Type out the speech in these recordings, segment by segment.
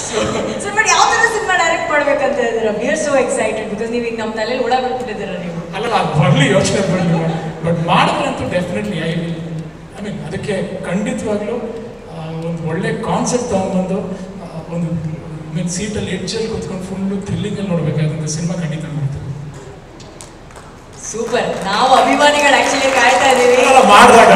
Sir but ಯಾವ ತರ cinema direct ಮಾಡ್ಬೇಕಂತ ಇದ್ದೀರಾ we are so excited because ನೀವು ಈಗ ನಮ್ಮ ತಲೆಯಲ್ಲಿ ಒಳಗೆ ಬಿಟ್ಬಿಟ್ಟಿದ್ದೀರಾ ನೀವು ಅಲ್ಲ ಅದು ಬರಲಿ ಯೋಚನೆ ಬರಲಿ ಬಟ್ ಮಾಡಿದ್ರಂತೂ definitely I will I mean ಅದಕ್ಕೆ ಖಂಡಿತವಾಗ್ಲೂ ಆ, ಒಂದು ಒಳ್ಳೆ ಕಾನ್ಸೆಪ್ಟ್ ತೊಗೊಂಬಂದು ಆ, ಒಂದು ಮೀನ್ ಸೀಟಲ್ಲಿ ಎಡ್ಜಲ್ಲಿ ಕೂತ್ಕೊಂಡು ಫುಲ್ಲು ಥ್ರಿಲ್ಲಿಂಗಲ್ಲಿ ನೋಡಬೇಕಾದಂಥ ಸಿನಿಮಾ ಖಂಡಿತ ನೋಡ್ತೀವಿ ಸೂಪರ್ ನಾವು ಅಭಿಮಾನಿಗಳು ಆಕ್ಚುಲಿ ಕಾಯ್ತಾ ಇದೀವಿ ಅಲ್ಲ, ಮಾಡಿದಾಗ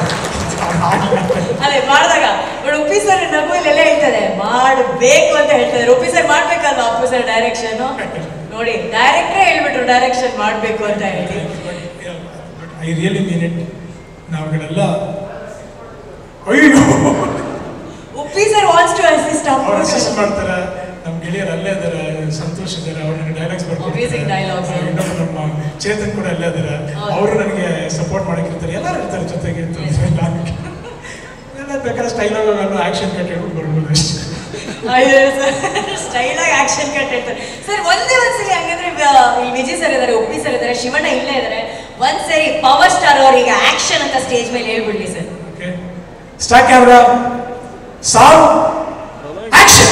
ಅದೇ ಮಾಡಿದಾಗ ಬಟ್ ಉಪ್ಪಿ ಸರ್ ನಗು ಇಲ್ಲೆಲ್ಲ ಹೇಳ್ತಾರೆ ಮಾಡಬೇಕು ಅಂತ ಹೇಳ್ತಾರೆ ಉಪ್ಪಿ ಸರ್ ಮಾಡ್ಬೇಕಲ್ವಾ ಅಪ್ಪು ಸರ್ ಡೈರೆಕ್ಷನ್ ನೋಡಿ ಡೈರೆಕ್ಟ್ರೇ ಹೇಳ್ಬಿಟ್ರು ಡೈರೆಕ್ಷನ್ ಮಾಡಬೇಕು ಅಂತ ಹೇಳಿ ಐ ರಿಯಲಿ ಮೀನ್ ಇಟ್ ನಾವುಗಳೆಲ್ಲ ಅಯ್ಯೋ Uppi sir wants to assist ಅವ್ರು ಅಸಿಸ್ಟ್ ಅಪ್ಪು ಮಾಡ್ತಾರೆ ನಮ್ಮ ಗೆಳೆಯರು ಅಲ್ಲೇ ಇದ್ದಾರೆ ಸಂತೋಷ್ ಇದ್ದಾರೆ ಅವ್ರು ನನಗೆ ಡೈಲಾಗ್ಸ್ Amazing dialogues. ಇನ್ನೊಬ್ಬ ನಮ್ಮ ಚೇತನ್ ಕೂಡ ಅಲ್ಲೇ ಇದ್ದಾರೆ ಹೌದು. ಅವರು ನನಗೆ ಸಪೋರ್ಟ್ ಮಾಡಕ್ಕಿರ್ತಾರೆ ಎಲ್ಲರೂ ಇರ್ತಾರೆ ಜೊತೆಗೆ ಇರ್ತಾರೆ ಎಲ್ಲ ಬೇಕಾದ್ರೆ ಸ್ಟೈಲ್ ಆಗೋಲ್ಲ ಆಕ್ಷನ್ ಕಟ್ ಹೇಳ್ಬಿಟ್ಟು ಬರ್ಬೋದು ಅಷ್ಟೇ ಅಯ್ಯೋ ಸರ್ ಸ್ಟೈಲ್ ಆಗಿ ಆಕ್ಷನ್ ಕಟ್ ಹೇಳ್ತಾರೆ ಸರ್ ಒಂದೇ ಒಂದ್ಸರಿ ಹಂಗಂದ್ರೆ ವ- ಇಲ್ಲಿ ವಿಜಯ್ ಸರ್ ಇದ್ದಾರೆ ಉಪ್ಪಿ ಸರ್ ಇದ್ದಾರೆ ಶಿವಣ್ಣ ಇಲ್ಲೇ ಇದ್ದಾರೆ ಒಂದ್ಸರಿ ಪವರ್ ಸ್ಟಾರ್ ಅವರಿಗೆ ಆಕ್ಷನ್ ಅಂತ ಸ್ಟೇಜ್ ಮೇಲೆ ಹೇಳ್ಬಿಡ್ಲಿ sir okay start camera sound action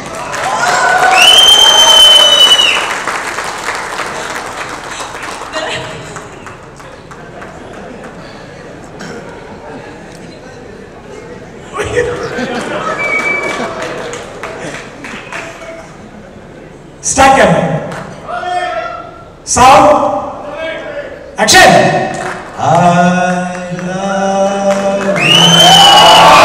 start camera sound action I love you.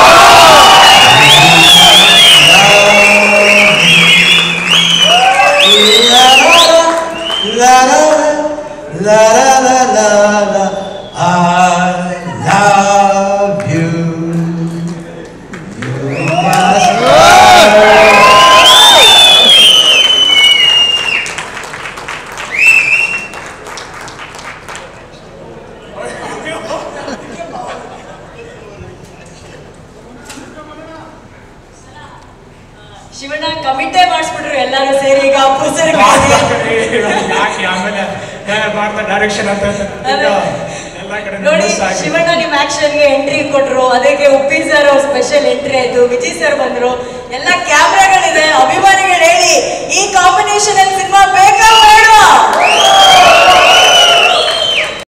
La la la la la la la I love you. You must Shivanna ಕಮಿಟೇ ಮಾಡಿಸ್ಬಿಟ್ರು ಎಲ್ಲರೂ ಸೇರಿ ಈಗ ಅಪ್ಪು ಸರ್ ಯಾಕೆ ಆಮೇಲೆ ಮಾಡ್ತಾ ಡೈರೆಕ್ಷನ್ ಅಂತ ಈಗ ಎಲ್ಲ ಕಡೆ ನೋಡಿ miss ಆಗಿದೆ. ಶಿವಣ್ಣ ನಿಮ್ ಆಕ್ಷನ್ಗೆ ಎಂಟ್ರಿ ಕೊಟ್ರು ಅದಕ್ಕೆ ಉಪ್ಪಿ ಸರ್ ಸ್ಪೆಷಲ್ ಎಂಟ್ರಿ ಆಯ್ತು ವಿಜಯ್ ಸರ್ ಬಂದ್ರು ಎಲ್ಲ ಕ್ಯಾಮ್ರಾಗಳಿದೆ ಅಭಿಮಾನಿಗಳು ಹೇಳಿ ಈ ಕಾಂಬಿನೇಷನ್ ಅಲ್ಲಿ ಸಿನಿಮಾ ಬೇಕಾ ಬೇಡವಾ